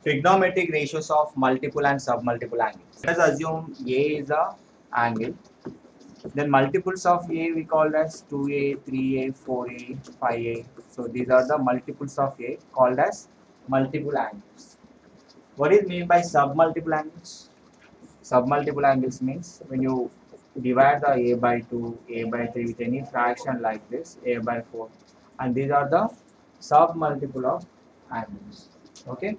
trigonometric ratios of multiple and submultiple angles. Let us assume A is a angle. Then multiples of A we called as 2A, 3A, 4A, 5A. So these are the multiples of A called as multiple angles. What is mean by submultiple angles? Submultiple angles means when you divide the A by 2, A by 3 with any fraction like this, A by 4 and these are the submultiple of angles. Okay.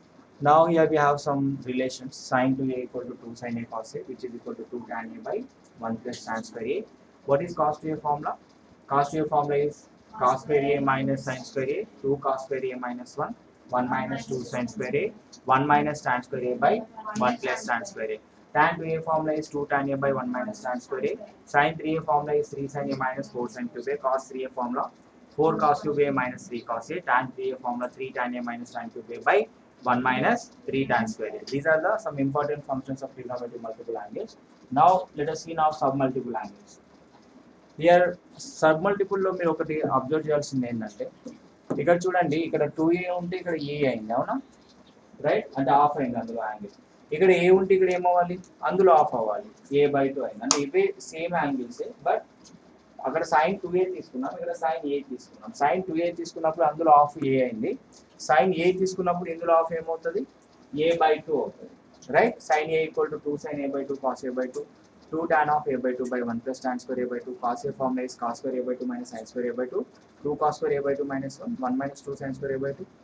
Now here we have some relations sine 2a equal to 2 sine a cos a which is equal to 2 tan a by 1 plus tan square a. What is cos 2a formula? Cos 2a formula is cos square a minus sine square a 2 cos square a minus 1 1 minus 2 sine square a 1 minus tan square a by 1 plus tan square a. Tan 2a formula is 2 tan a by 1 minus tan square a. Sin 3a formula is 3 sin a minus 4 sin cube a. Cos 3a formula 4 cos cube a minus 3 cos a. Tan 3a formula 3 tan a minus tan cube a by 1 minus 3 tan square a. These are the some important functions of trigonometric multiple angles. Now let us see now submultiple angles. Here సబ్మల్టిపుల్లో మీరు ఒకటి observe చేయాల్సింది ఏంటంటే ఇక్కడ చూడండి ఇక్కడ two ఏ ఉంటే ఇక్కడ ఏ అయింది అవునా రైట్ అంటే ఆఫ్ అయింది అందులో యాంగిల్ ఇక్కడ ఏ ఉంటే ఇక్కడ ఏమవ్వాలి అందులో ఆఫ్ అవ్వాలి ఏ బై టూ అయింది అంటే ఇవే సేమ్ యాంగిల్సే బట్ అక్కడ సైన్ టూ ఏ తీసుకున్నాం ఇక్కడ సైన్ ఏ తీసుకున్నాం సైన్ టూ ఏ తీసుకున్నప్పుడు అందులో ఆఫ్ ఏ అయింది సైన్ ఏ తీసుకున్నప్పుడు ఇందులో ఆఫ్ ఏమవుతుంది ఏ బై టూ అవుతుంది right sine A equal to two sine A by two cos A by two two tan of a by 2 by 1 plus tan square a by 2 cos a formula is cos square a by 2 minus sin square a by 2 2 cos square a by 2 minus 1 1 minus 2 sin square a by 2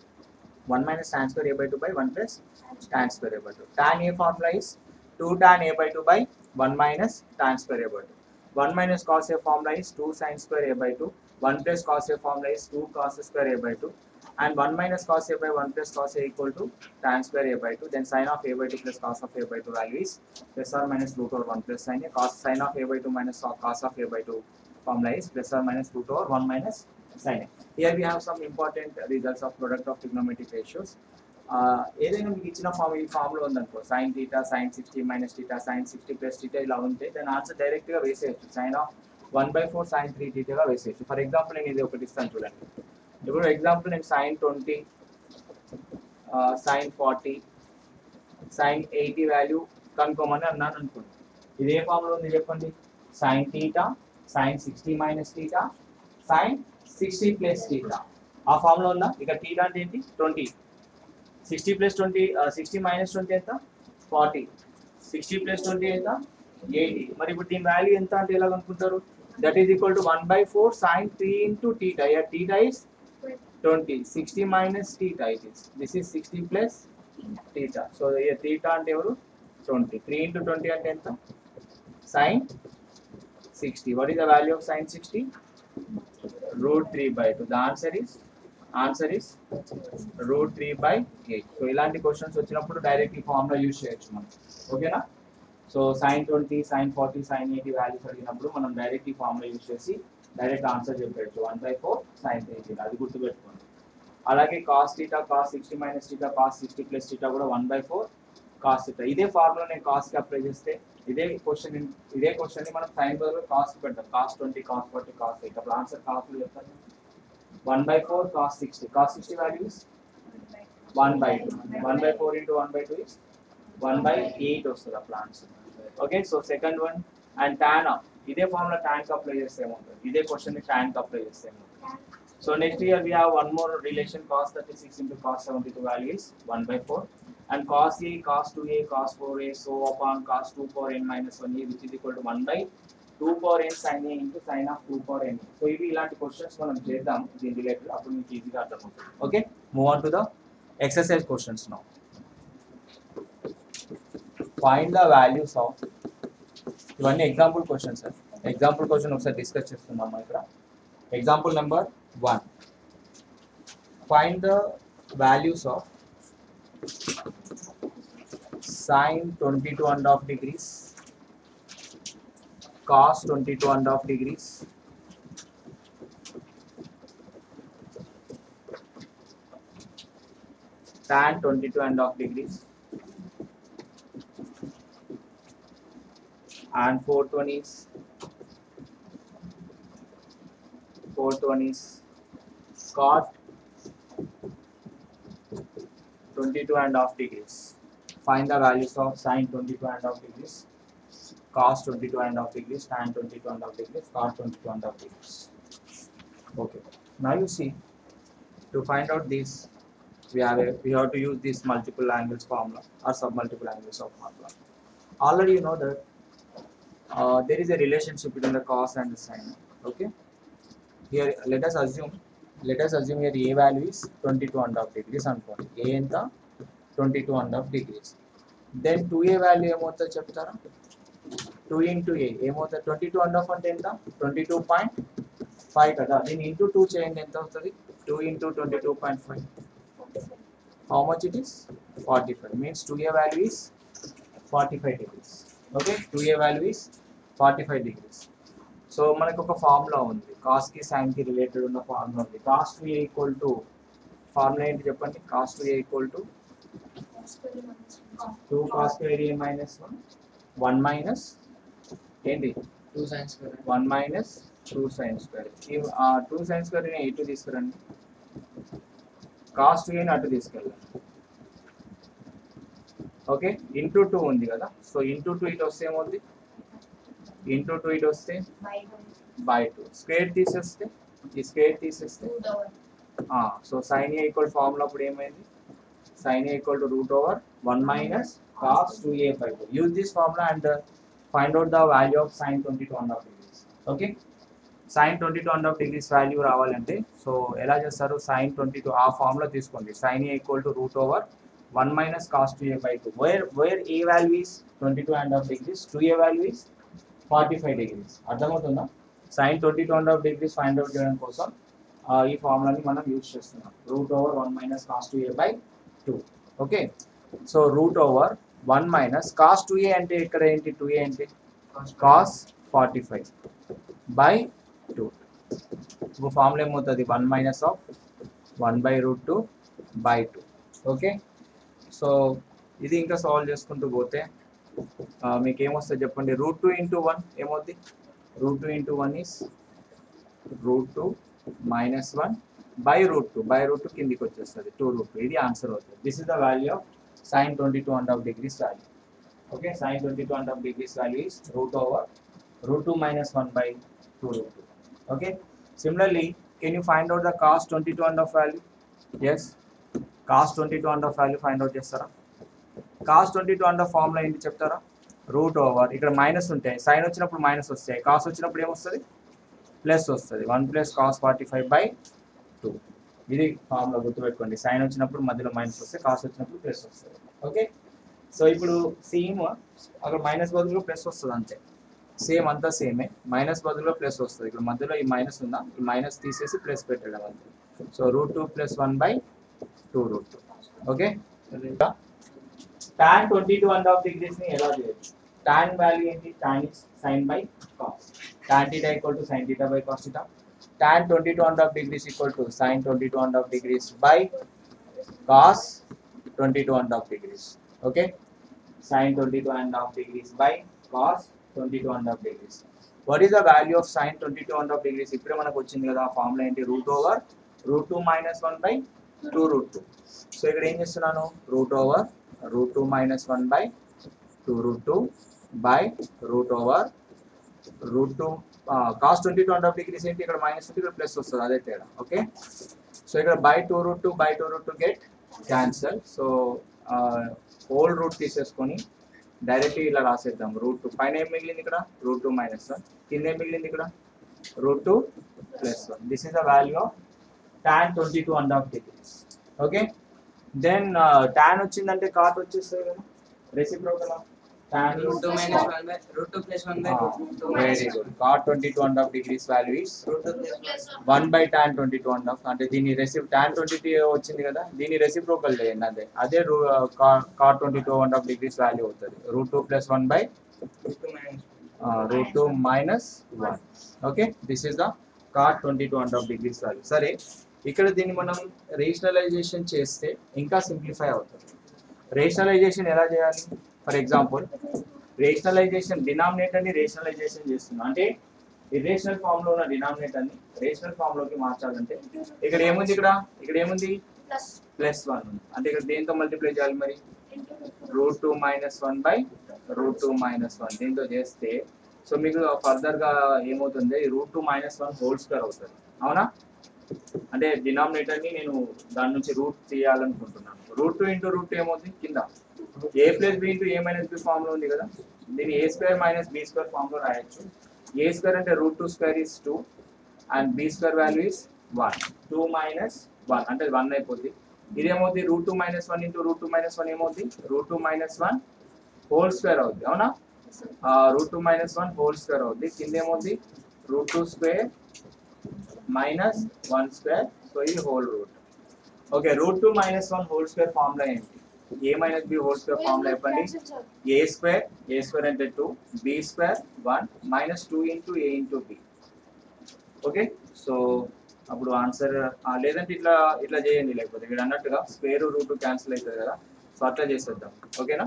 1 minus tan square a by 2 by 1 plus tan square a by 2 tan a formula is 2 tan a by 2 by 1 minus tan square a by 2 1 minus cos a formula is 2 sin square a by 2 1 plus cos a formula is 2 cos square a by 2 and 1 minus cos a by 1 plus cos a equal to tan square a by 2 then sin of a by 2 plus cos of a by 2 value is plus or minus root over 1 plus sin a cos sin of a by 2 minus cos of a by 2 formula is plus or minus root over 1 minus sin a. Here we have some important results of product of trigonometric ratios. Uh, ఏదైనా మీకు ఇచ్చిన form ఈ form లో ఉందనుకో sine theta sine sixty minus theta sine sixty plus theta ఇలా ఉంటే దాని answer direct గా వేసేయచ్చు sine of one by four sine three టీటాగా వేసేయచ్చు ఫర్ ఎగ్జాంపుల్ నేను ఇది ఒకటి ఇస్తాను చూడండి ఇప్పుడు ఎగ్జాంపుల్ నేను sine twenty sine forty sine eighty value కనుక్కోమని అన్నాను అనుకోండి ఇది ఏ ఫామ్లో ఉంది చెప్పండి sine theta sine sixty minus theta sine sixty plus theta ఆ ఫామ్లో ఉందా ఇక టీటా అంటే ఏంటి twenty sixty plus twenty sixty minus twenty ఎంత ఫార్టీ సిక్స్టీ ప్లస్ ట్వంటీ ఎంత ఎయిటీ మరి ఇప్పుడు దీని వాల్యూ ఎంత అంటే ఎలా కనుక్కుంటారు that is equal to one by four sine three into theta here theta is twenty sixty minus theta it is this is sixty plus theta so here theta అంటే ఎవరు ట్వంటీ త్రీ ఇంటూ ట్వంటీ అంటే ఎంత sine sixty what is the value of sine sixty route three by two the answer is answer is root three by eight so ఇలాంటి questions వచ్చినప్పుడు direct ఈ formula use చేయొచ్చు మనం ఓకేనా so sine twenty sine forty sine eighty values అడిగినప్పుడు మనం direct ఈ formula use చేసి డైరెక్ట్ ఆన్సర్ చెప్పచ్చు one by four sine eighty అది గుర్తుపెట్టుకోండి అలాగే cos theta cos sixty minus theta cos sixty plus theta కూడా one by four cos theta ఇదే ఫార్ములా నేను కాస్ట్కి అప్లై చేస్తే ఇదే క్వశ్చన్ ఇదే క్వశ్చన్ ని మనం సైన్ బదులు కాస్ట్ పెడతాం cos twenty cos forty cos eight అప్పుడు ఆన్సర్ కాస్ట్లో చెప్తాను one by four cos sixty cos sixty values one by two one by four into one by two is one by eight వస్తుంది అప్పుడు answer okay so second one and tan ఇదే formula tan కి apply చేస్తే ఏముంటుంది ఇదే question ని tan కి apply చేస్తే ఏముంటుంది so next here we have one more relation cos thirty six into cos seventy two value is one by four and cos A cos two A cos four A so upon cos two power n minus one A which is equal to one by two power n sine A into sine of two power n so ఇవి ఇలాంటి questions మనం చేద్దాం దీని related అప్పుడు మీకు ఈజీగా అర్థమవుతుంది okay move on to the exercise questions now find the values of ఇవన్నీ example questions sir example question ఒకసారి డిస్కస్ చేస్తున్నాము ఇక్కడ example number one find the values of sine twenty two and half degrees cos 22 and half degrees tan 22 and half degrees and fourth one is fourth one is cot 22 and half degrees. Find the values of sine 22 and half degrees, cos 22 and half degrees, tan 22 and half degrees, cos 22 and half degrees. Okay. Now you see, to find out this, we have a, we have to use this multiple angles formula or submultiple angles of formula. Already you know that uh, there is a relationship between the cos and the sine. Okay. Here let us assume let us assume here a value is 22 and half degrees అనుకోండి a ఎంత 22 and half degrees then 2a value ఏమవుతుంది చెప్తారా 2 into ఏ ఏమవుతుంది 22 and half అంటే ఎంత 22.5 కదా దీన్ని into 2 చేయండి ఎంత అవుతుంది 2 into 22.5 how much it is 45 means 2a value is 45 degrees okay 2a value is 45 degrees so మనకు ఒక ఫార్ములా ఉంది కాస్ కి సైన్ కి రిలేటెడ్ ఉన్న ఫార్ములా ఉంది cos two A equal to formula ఏంటి చెప్పండి cos two A equal to two cos square A minus one one minus ఏంటి two sines square one minus two sine square two sine square ఎటు తీసుకురండి cost ఏని అటు తీసుకెళ్ళండి okay into two ఉంది కదా సో ఇంటూ టూ ఇటు వస్తే ఏమవుతుంది ఇంటూ టూ ఇటు వస్తే బై టూ స్క్వేర్ తీసేస్తే ఈ స్క్వేర్ తీసేస్తే so sine A equal formula అప్పుడు ఏమైంది sine A equal to root over one minus cos two A by two use this formula and find out the value of sine twenty two and half degrees okay sine twenty two and half degrees value రావాలంటే so ఎలా చేస్తారు sine twenty two ఆ formula తీసుకోండి sine A equal to root over one minus cos two A by two where where A value is twenty two and half degrees two A value is forty five degrees అర్థమవుతుందా sine twenty two and half degrees find out చేయడం కోసం ఆ, ఈ ఫార్ములాని మనం use చేస్తున్నాం root over one minus cos two A by two okay so root over one minus cos two A అంటే ఇక్కడ ఏంటి టూ ఏ ఏంటి cos forty five by two ఇప్పుడు ఫార్ములా ఏమవుతుంది one minus of one by root two by two okay so ఇది ఇంకా solve చేసుకుంటూ పోతే ఆ, మీకు ఏమొస్తుంది చెప్పండి రూట్ టూ ఇంటూ వన్ ఏమవుద్ది root two into one is root two minus one by root two by root two కిందికి వచ్చేస్తుంది టూ రూట్ టూ ఇది ఆన్సర్ అవుతుంది this is the value of sine twenty two and half degrees value okay sine twenty two and half degrees value is root over root two minus one by two root two okay similarly can you find out the cos twenty two and half value yes cos twenty two and half value find out చేస్తారా cos twenty two and half formula ఏంటి చెప్తారా root over ఇక్కడ minus ఉంటాయి sine వచ్చినప్పుడు minus వస్తాయి cos వచ్చినప్పుడు ఏమొస్తుంది plus వస్తుంది one plus cos forty five by two ఇది ఫార్ములా గుర్తుపెట్టుకోండి సైన్ వచ్చినప్పుడు మధ్యలో మైనస్ వస్తే కాస్ట్ వచ్చినప్పుడు ప్లస్ వస్తుంది ఓకే సో ఇప్పుడు సేమ్ అక్కడ మైనస్ బదులు ప్లస్ వస్తుంది అంతే సేమ్ అంతా సేమే మైనస్ బదులు ప్లస్ వస్తుంది ఇక్కడ మధ్యలో ఈ మైనస్ ఉందా ఈ మైనస్ తీసేసి ప్లస్ పెట్టడం అంతే so root two plus one by two root two okay tan twenty two and half degrees ని ఎలా చేయొచ్చు tan వాల్యూ ఏంటి tan is sin by cos tan theta equal to sin theta by cos theta tan 22 and half degrees equal to sin 22 and half degrees by cos 22 and half degrees okay sin 22 and half degrees by cos 22 and half degrees what is the value of sin 22 and half degrees ఇప్పుడే మనకు వచ్చింది కదా ఆ formula ఏంటి root over root two minus one by two root two so ఇక్కడ ఏం చేస్తున్నాను root over root two minus one by two root two by root over root two cos twenty two and half degrees ఏంటి ఇక్కడ minus ఉంటుంది ఇక్కడ plus వస్తుంది అదే తేడా ఓకే సో ఇక్కడ by two root two by two root two get cancel so old root తీసేసుకొని direct ఇలా రాసేద్దాం రూట్ టూ పైన ఏం మిగిలింది ఇక్కడ రూట్ టూ మైనస్ వన్ కింద ఏం మిగిలింది ఇక్కడ root two plus one this is the value of tan twenty two and half degrees okay then tan వచ్చిందంటే కాట్ వచ్చేస్తుంది కదా reciprocal tan root two minus one by root two plus one by root two very good cot twenty two and half degrees value is root two plus one by tan twenty two and half అంటే దీని రెసిప్ tan twenty two వచ్చింది కదా దీని reciprocal చేయండి అదే అదే cot twenty two and half degrees value అవుతుంది root two plus one by root two minus root two minus one okay this is the cot twenty two and half degrees value సరే ఇక్కడ దీన్ని మనం rationalization చేస్తే ఇంకా simplify అవుతుంది rationalization ఎలా చేయాలి ఫర్ ఎగ్జాంపుల్ రేషనలైజేషన్ డినామినేటర్ని రేషనలైజేషన్ చేస్తున్నాం అంటే ఇర్రేషనల్ ఫామ్ లో ఉన్న డినామినేటర్ ని రేషనల్ ఫామ్ లోకి మార్చాలంటే ఇక్కడ ఏముంది ఇక్కడ ఇక్కడ ఏముంది ప్లస్ ప్లస్ వన్ ఉంది అంటే ఇక్కడ దేంతో మల్టిప్లై చేయాలి మరి root two minus one by root two minus one దీంతో చేస్తే సో మీకు ఫర్దర్ గా ఏమవుతుంది root two minus one whole square అవుతుంది అవునా అంటే డినామినేటర్ ని నేను దాని నుంచి రూట్ చేయాలనుకుంటున్నాను రూట్ టూ ఇంటూ రూట్ ఏమవుతుంది కింద A plus B into A minus B form లో ఉంది కదా దీన్ని A square minus B square form లో రాయొచ్చు ఏ స్క్వేర్ అంటే root two square is two and B square value is one two minus one అంటే వన్ అయిపోద్ది ఇదేమవుతుంది root two minus one into root two minus one ఏమవుతుంది root two minus one whole square అవుద్ది అవునా root two minus one whole square అవుద్ది కింద ఏమవుద్ది root two square minus one square so ఇది whole root okay root two minus one whole square formula ఏంటి A minus B whole square formula చెప్పండి A square A square అంటే two B square one minus two into A into B okay so అప్పుడు answer లేదంటే ఇట్లా ఇట్లా చేయండి లేకపోతే ఇక్కడ అన్నట్టుగా స్క్వేర్ రూట్ క్యాన్సిల్ అవుతుంది కదా సో అట్లా చేసేద్దాం ఓకేనా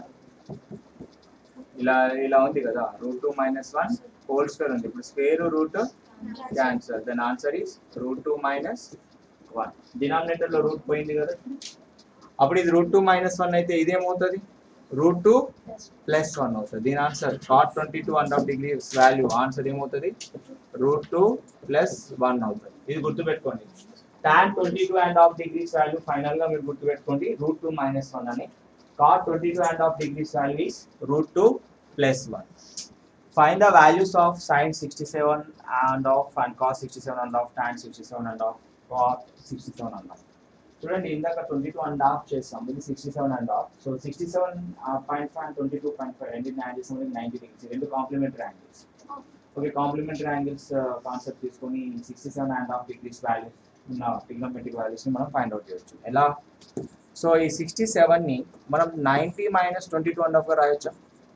ఇలా ఇలా ఉంది కదా root two minus one whole square ఉంది ఇప్పుడు square root cancel then answer is root two minus one denominator లో రూట్ పోయింది కదా అప్పుడు ఇది రూట్ టూ మైనస్ వన్ అయితే ఇదేమవుతుంది రూట్ టూ ప్లస్ వన్ అవుతుంది దీని answer cot twenty two and half degree value answer ఏమవుతుంది రూట్ టూ ప్లస్ వన్ అవుతుంది ఇది గుర్తుపెట్టుకోండి tan twenty two and half degrees value final గా మీరు గుర్తుపెట్టుకోండి రూట్ టూ మైనస్ వన్ అని cot twenty two and half degrees value is root two plus one find the values of sine sixty seven and half and cos sixty seven and half tan sixty seven and half cot sixty seven and half చూడండి ఇందాక twenty two and half చేస్తాం ఇది sixty seven and half so sixty seven point five twenty two point five రెండు add చేసాం ninety degrees రెండు complementary angles okay complementary angles concept తీసుకొని sixty seven and half degrees values ఉన్న trigonometric వాల్యూస్ని మనం find out చేయొచ్చు ఎలా so ఈ సిక్స్టీ సెవెన్ని మనం ninety minus twenty two and హాఫ్గా రాయొచ్చా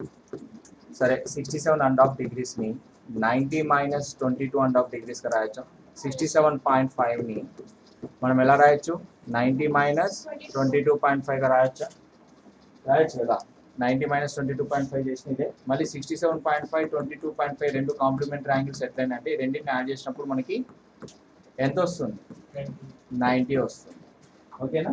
సరే సిక్స్టీ సెవెన్ అండ్ హాఫ్ డిగ్రీస్ని ninety minus twenty two and half డిగ్రీస్గా రాయొచ్చా సిక్స్టీ సెవెన్ పాయింట్ ఫైవ్ని మనం ఎలా రాయొచ్చు ninety minus twenty two point ఫైవ్గా రాయొచ్చా రాయొచ్చు కదా ninety minus twenty two point five చేసిన ఇదే మళ్ళీ sixty seven point five twenty two point five రెండు కాంప్లిమెంటరీ యాంగిల్స్ ఎట్లయినంటే ఈ రెండింటిని యాడ్ చేసినప్పుడు మనకి ఎంత వస్తుంది నైంటీ వస్తుంది ఓకేనా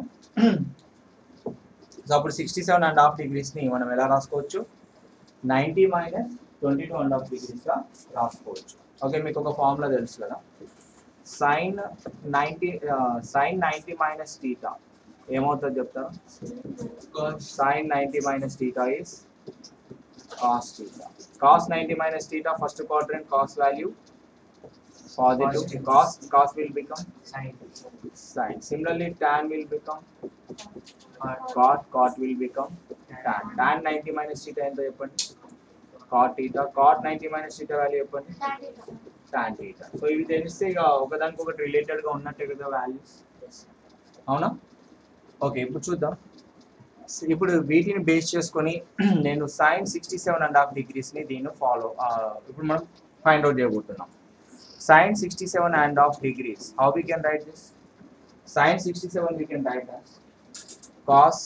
సో అప్పుడు సిక్స్టీ సెవెన్ అండ్ హాఫ్ డిగ్రీస్ని మనం ఎలా రాసుకోవచ్చు ninety minus twenty two and half డిగ్రీస్గా రాసుకోవచ్చు ఓకే మీకు ఒక ఫార్ములా తెలుసు కదా sine ninety sine ninety minus theta ఏమవుతుంది చెప్తారా sine ninety minus theta is cos theta cos ninety minus theta first quadrant cos value positive cos cos will become Sine. sin similarly tan will become cot cot will become tan tan 90 minus theta ఎంత చెప్పండి cot theta cot 90 minus theta value చెప్పండి tan theta so ఇవి తెలిస్తే ఇక ఒకదానికి ఒకటి related గా ఉన్నట్టే కదా వాల్యూస్ అవునా ఓకే ఇప్పుడు చూద్దాం ఇప్పుడు వీటిని బేస్ చేసుకొని నేను sine sixty seven and half డిగ్రీస్ని దీన్ని ఫాలో ఇప్పుడు మనం ఫైండ్ అవుట్ చేయబోతున్నాం sine 67 and of degrees. How we can write this? Sine 67 we can write as cos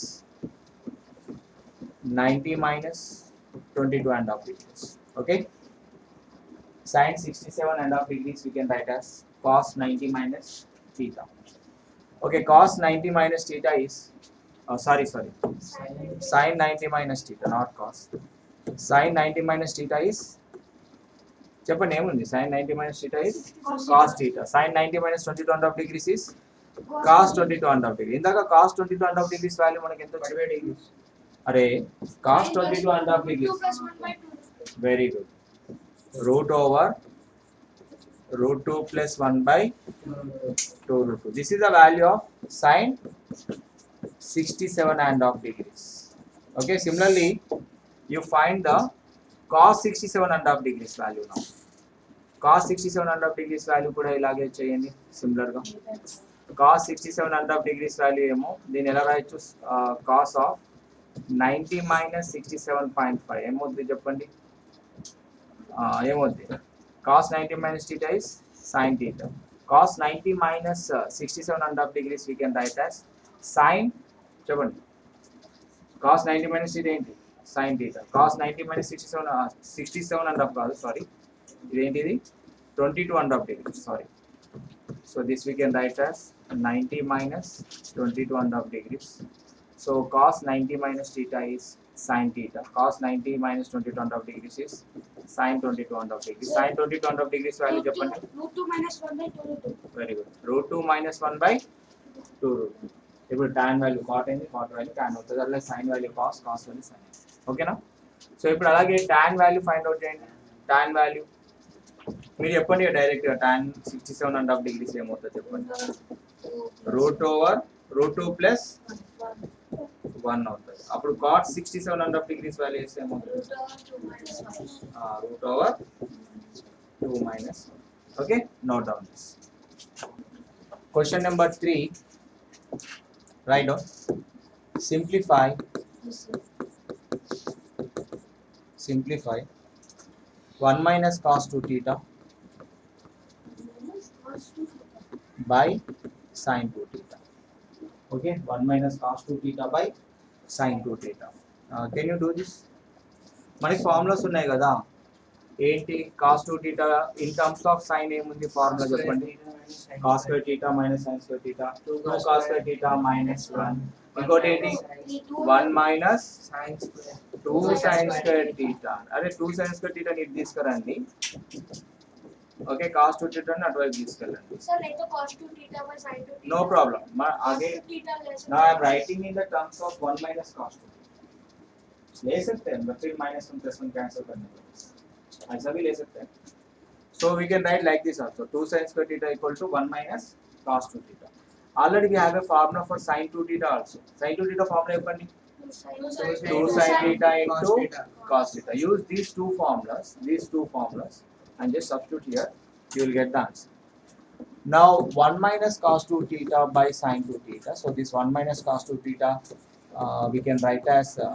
90 minus 22 and half degrees. Okay. Sine 67 and half degrees we can write as cos 90 minus theta. Okay, cos 90 minus theta is oh sorry sorry sine 90 minus theta not cos. Sine 90 minus theta is చెప్పండి ఏముంది sine ninety minus theta is cos theta sine ninety minus twenty two and half degrees is cos twenty two and half degree ఇందాక cos twenty two and half degrees value మనకి ఎంత వచ్చింది అరే cos twenty two and half degrees very good root over root two plus one by two root two this is the value of sine sixty seven and half degrees okay similarly you find the cos 67 and half degrees value now cos 67 and half degrees value కూడా ఇలాగే చేయండి similar గా cos 67 and half degrees value ఏమో దీన్ని ఎలా రాయొచ్చు cos of 90 minus sixty seven point five ఏమవుద్ది చెప్పండి ఆ, ఏమవుద్ది cos 90 minus theta is sin theta cos 90 minus uh, 67 and half degrees we can write as sin చెప్పండి cos 90 minus theta ఏంటి sin theta cos 90 minus 67 uh, 67 and half కాదు sorry ఇదేంటిది 22 and half degree sorry so this we can write as 90 minus 22 and half degrees. So cos 90 minus theta is sin theta. Cos 90 minus 22 and half degrees is sin 22 and half degrees. Sin 22 and half degrees value చెప్పండి root two minus one by two root two very good root two minus one by two root ఇప్పుడు tan value cot అయింది cot value tan అవుతుంది అలాగే sine value cos cos value sine ఓకేనా so ఇప్పుడు అలాగే tan value find out చేయండి tan value మీరు చెప్పండి డైరెక్ట్గా tan sixty seven and half degrees ఏమవుతుంది చెప్పండి root over root two plus one అవుతుంది అప్పుడు cot sixty seven and half degrees value వేస్తే ఏమవుతుంది root over two minus okay note down this question number three write down simplify simplify one minus cos two theta by sin 2 theta. Okay, 1 minus cos 2 theta by sin 2 theta. Uh, can you do this? మనకి formulas ఉన్నాయి కదా ఏంటి cos two theta in terms of sine ఏముంది formula చెప్పండి cos square theta minus sine square theta two cos square theta minus one ఇంకోటి ఏంటి one minus sines two sine square theta అదే two sine square theta నీకు తీసుకురండి okay cos two టీటాని అటువైపు తీసుకెళ్ళండి sir అయితే cos two theta by sine two No problem. Ma- again, theta less now I am writing in the terms of 1 minus cos 2. ले सकते हैं फिर minus 1 plus 1 cancel करने को ऐसा भी ले सकते हैं so we can write like this also 2 sin square theta equal to 1 minus cos 2 theta already we have a formula for sin 2 theta also sin 2 theta formula చెప్పండి 2 sin theta into cos theta use these two formulas these two formulas and just substitute here you will get the answer now 1 minus cos 2 theta by sin 2 theta so this 1 minus cos 2 theta uh, we can write as uh,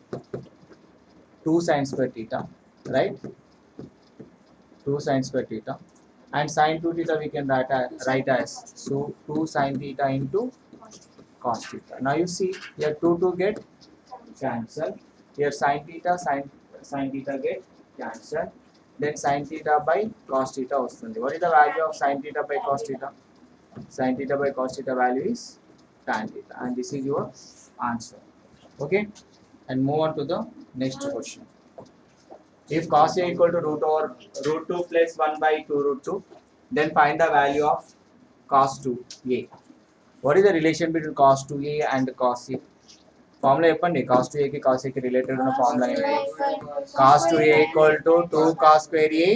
2 sin square theta right 2 sin square theta and sin 2 theta we can write as, write as so 2 sin theta into cos theta now you see here 2 2 get cancel here sin theta sin sin theta get cancel then sin theta by cos theta వస్తుంది what is the value of sin theta by cos theta sin theta by cos theta value is tan theta and this is your answer okay and move on to the next question if cos a equal to root over root 2 plus 1 by 2 root 2 then find the value of cos 2a what is the relation between cos 2a and cos a formula చెప్పండి cos two ఏకి cos ఏకి related ఉన్న formula ఏంటి cos two A equal to two cos square A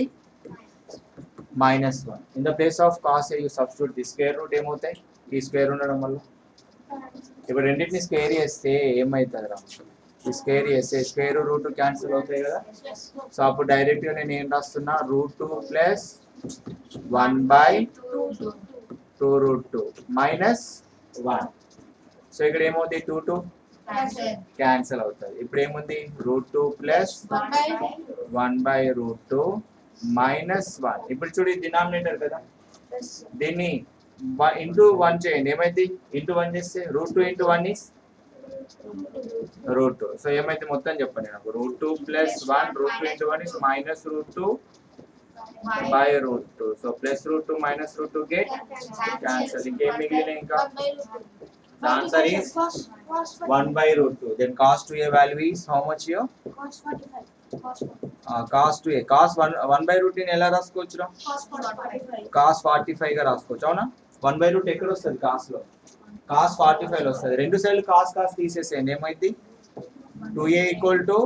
minus one in the place of cos A you substitute the square root ఏమవుతాయి ఈ square ఉండడం వల్ల ఇప్పుడు రెండింటిని స్క్వేర్ చేస్తే ఏమవుతుంది రా ఈ స్క్వేర్ చేస్తే స్క్వేర్ రూట్ క్యాన్సిల్ అవుతాయి కదా సో అప్పుడు డైరెక్ట్ గా నేను ఏం రాస్తున్నా root two plus one by two root two minus one so ఇక్కడ ఏమవుతుంది టూ టూ క్యాన్సిల్ అవుతుంది ఇప్పుడు ఏముంది root two plus one by root two minus one ఇప్పుడు చూడు డినామినేటర్ కదా దీన్ని ఇంటూ వన్ చేయండి ఏమైంది ఇంటూ వన్ చేస్తే root two into one is root two so ఏమైతే మొత్తం చెప్పండి నాకు root two plus one root two into one is minus root two by root two so plus root two minus root two get cancel ఇంకేం మిగిలిన ఇంకా The answer is 1 by root 2 then cos 2a value is how much here cos forty five cos uh, cos 2a cos 1 1 by root ని ఎలా రాసుకోవచ్చురా cos forty five cos 45 గా రాసుకోవచ్చు అవునా 1 by root ఎక్కడ వస్తుంది cos లో cos 45 లో వస్తుంది రెండు సైడ్లు cos cos తీసేసేయండి ఏమైంది 2a ఈక్వల్ టు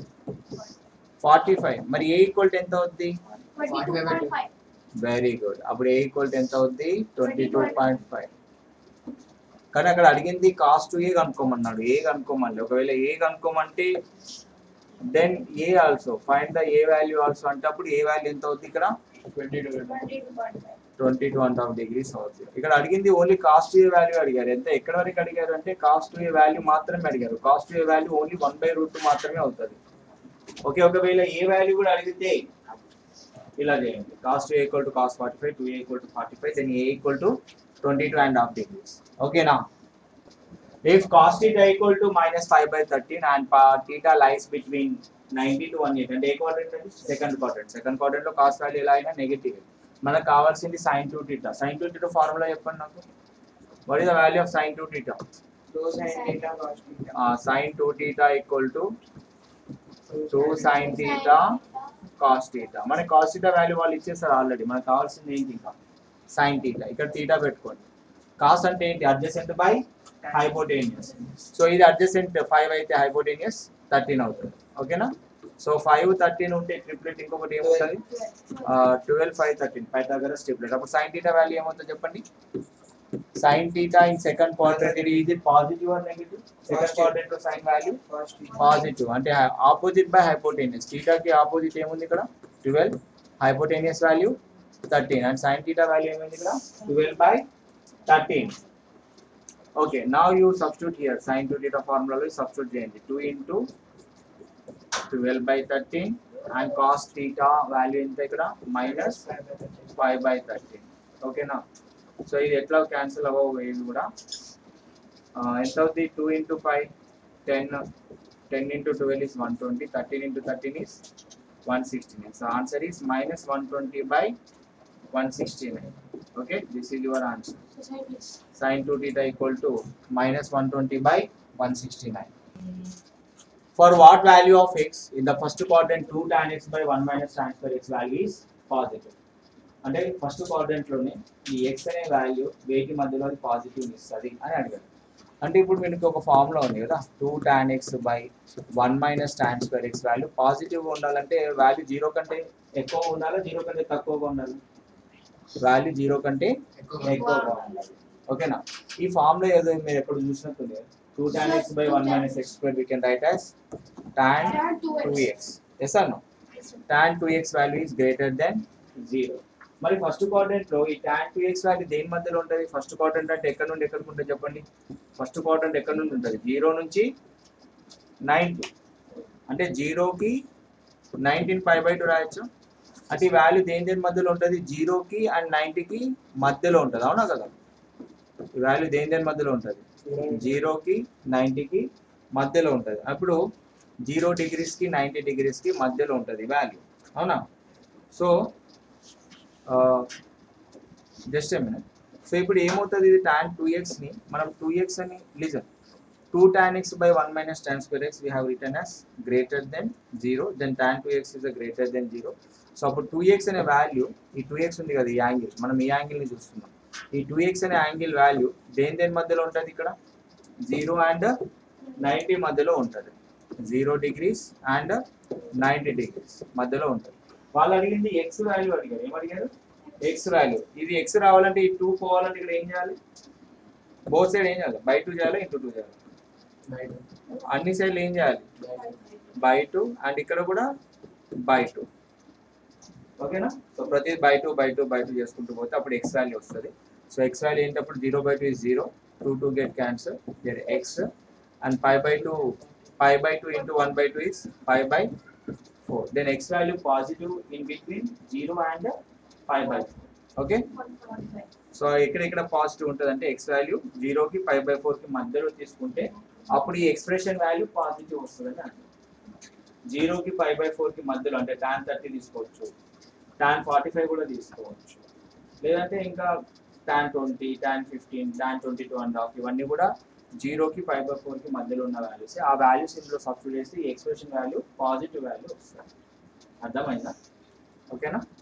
45 మరి a ఈక్వల్ టు ఎంత అవుద్ది twenty two point five very good అప్పుడు ఏ ఈక్వల్ టు ఎంత అవుద్ది ట్వంటీ టూ పాయింట్ ఫైవ్ కానీ అక్కడ అడిగింది కాస్ట్ ఏ కనుక్కోమన్నాడు ఏ కనుక్కోమని ఒకవేళ ఏ కనుక్కోమంటే then A also find the A value also అంటే అప్పుడు ఏ వాల్యూ ఎంత అవుద్ది ఇక్కడ twenty two point five twenty two and half degrees అవుతుంది ఇక్కడ అడిగింది ఓన్లీ కాస్ట్ ఏ వాల్యూ అడిగారు ఎంత ఎక్కడ వరకు అడిగారు అంటే కాస్ట్ ఏ వాల్యూ మాత్రమే అడిగారు cos A value only one by root మాత్రమే అవుతుంది ఓకే ఒకవేళ ఏ వాల్యూ కూడా అడిగితే ఇలా చేయండి cos A equal to cos forty five two A equal to forty five then A equal to twenty two and half degrees ఓకేనా if cos theta equal to minus five by thirteen and theta lies between ninety to one eight అంటే ఏ quadrant అండి second quadrant second quadrant లో cos value ఎలా అయినా negative మనకు కావాల్సింది sine two theta sine two theta formula చెప్పండి నాకు what is the value of sine two theta Two sin theta cos theta. Sine two theta equal to two sine theta cos theta మనకి cos theta value వాళ్ళు ఇచ్చేస్తారు already మనకు కావాల్సింది ఏంటి ఇంకా sine theta ఇక్కడ టీటా పెట్టుకోండి కాస్ అంటే ఏంటి అడ్జసెంట్ బై హైపోటేనియస్ సో ఇది అడ్జసెంట్ ఫైవ్ అయితే హైపోటేనియస్ థర్టీన్ అవుతుంది ఓకేనా సో ఫైవ్ థర్టీన్ ఉంటే ట్రిప్లెట్ ఇంకొకటి ఏమవుతుంది twelve five thirteen Pythagoras triplet అప్పుడు సైన్ టీటా వాల్యూ ఏమవుతుంది చెప్పండి sine theta in second quadrant ఇది ఇది positive or negative second Positive. Quadrant లో sine value Cos theta. Positive అంటే ఆపోజిట్ బై హైపోటేనియస్ టీటాకి ఆపోజిట్ ఏముంది ఇక్కడ twelve hypotenuse value thirteen and sine theta value ఏమైంది ఇక్కడ twelve by thirteen okay now you substitute here sine two theta ఫార్ములాలో substitute చేయండి two into twelve by thirteen and cos theta value ఎంత ఇక్కడ minus five by thirteen ఓకేనా so ఇది ఎట్లా cancel అవ్వవు ఇవి కూడా ఆ, ఎంత అవుతుంది two into five ten ten into twelve is one twenty thirteen into thirteen is one sixty nine so answer is minus one twenty by one sixty nine okay this is your answer Societies. sin 2 theta equal to minus 120 by 169. For what value of x in the first quadrant 2 tan x by 1 minus tan square x value is positive. అంటే first quadrant లోనే ఈ X అనే value వేటి మధ్యలో అది positive ఇస్తుంది అని అడిగారు అంటే ఇప్పుడు మీకు ఒక ఫార్ములా ఉంది కదా two tan x by one minus tan square x value positive ఉండాలంటే వాల్యూ జీరో కంటే ఎక్కువ ఉండాలా జీరో కంటే తక్కువగా ఉండాలి వాల్యూ జీరో కంటే ఎక్కువగా ఉండాలి ఓకేనా ఈ ఫామ్ లో ఏదో మీరు ఎక్కడ చూసినట్టుంది two tan x by one minus x square we can write as tan Tan two టూ x. X as or no tan two x value is greater than zero మరి ఫస్ట్ క్వాడ్రంట్ లో ఈ tan two x value దేని మధ్యలో ఉంటుంది first quadrant అంటే ఎక్కడ నుండి ఎక్కడికి ఉంటుంది చెప్పండి ఫస్ట్ క్వాడ్రంట్ ఎక్కడ నుండి ఉంటుంది జీరో నుంచి నైన్టీ అంటే జీరోకి నైన్టీన్ ఫైవ్ బై టూ రాయొచ్చు అంటే ఈ వాల్యూ దేని దేని మధ్యలో ఉంటుంది జీరోకి అండ్ నైన్టీకి మధ్యలో ఉంటుంది అవునా కదా ఈ వాల్యూ దేని దేని మధ్యలో ఉంటుంది జీరోకి నైంటీకి మధ్యలో ఉంటుంది అప్పుడు జీరో డిగ్రీస్కి నైంటీ డిగ్రీస్కి మధ్యలో ఉంటుంది వాల్యూ అవునా so just a minute so ఇప్పుడు ఏమవుతుంది ఇది టాన్ టూ ఎక్స్ని మనం టూ ఎక్స్ అని listen two tan x by one minus tan square x we have return as greater than zero then tan two x is greater than zero so అప్పుడు two x అనే value ఈ two x ఉంది కదా ఈ angle మనం ఈ యాంగిల్ని చూస్తున్నాం ఈ టూ ఎక్స్ అనే యాంగిల్ వాల్యూ దేని దేని మధ్యలో ఉంటుంది ఇక్కడ జీరో అండ్ నైంటీ మధ్యలో ఉంటుంది zero degrees and ninety degrees మధ్యలో ఉంటుంది వాళ్ళు అడిగింది ఎక్స్ వాల్యూ అడిగారు ఏం అడిగారు ఎక్స్ వాల్యూ ఇది ఎక్స్ రావాలంటే ఈ టూ పోవాలంటే ఇక్కడ ఏం చేయాలి బోత్ సైడ్ ఏం చేయాలి బై టూ చేయాలి ఇంటూ టూ చేయాలి అన్ని సైడ్లు ఏం చేయాలి బై టూ అండ్ ఇక్కడ కూడా బై టూ ఓకేనా సో ప్రతి by two by two by two చేసుకుంటూ పోతే అప్పుడు ఎక్స్ వాల్యూ వస్తుంది సో ఎక్స్ వాల్యూ ఏంటప్పుడు zero by two is zero two two get cancel there x and five by two five by two into one by two is five by four then x value positive in between zero and five by okay so ఇక్కడ ఇక్కడ positive ఉంటుంది అంటే x value జీరోకి five by ఫోర్కి మధ్యలో తీసుకుంటే అప్పుడు ఈ ఎక్స్ప్రెషన్ వాల్యూ పాజిటివ్ వస్తుందని అంటే జీరోకి ఫైవ్ బై ఫోర్కి మధ్యలో అంటే టాన్ థర్టీ తీసుకోవచ్చు టాన్ ఫార్టీ ఫైవ్ కూడా తీసుకోవచ్చు లేదంటే ఇంకా tan twenty tan fifteen tan twenty two and half ఇవన్నీ కూడా జీరోకి ఫైవ్ బై ఫోర్కి మధ్యలో ఉన్న వాల్యూస్ ఆ వాల్యూస్ ఇందులో సబ్స్టిట్యూట్ చేసి ఎక్స్ప్రెషన్ వాల్యూ పాజిటివ్ వాల్యూ వస్తుంది అర్థమైందా ఓకేనా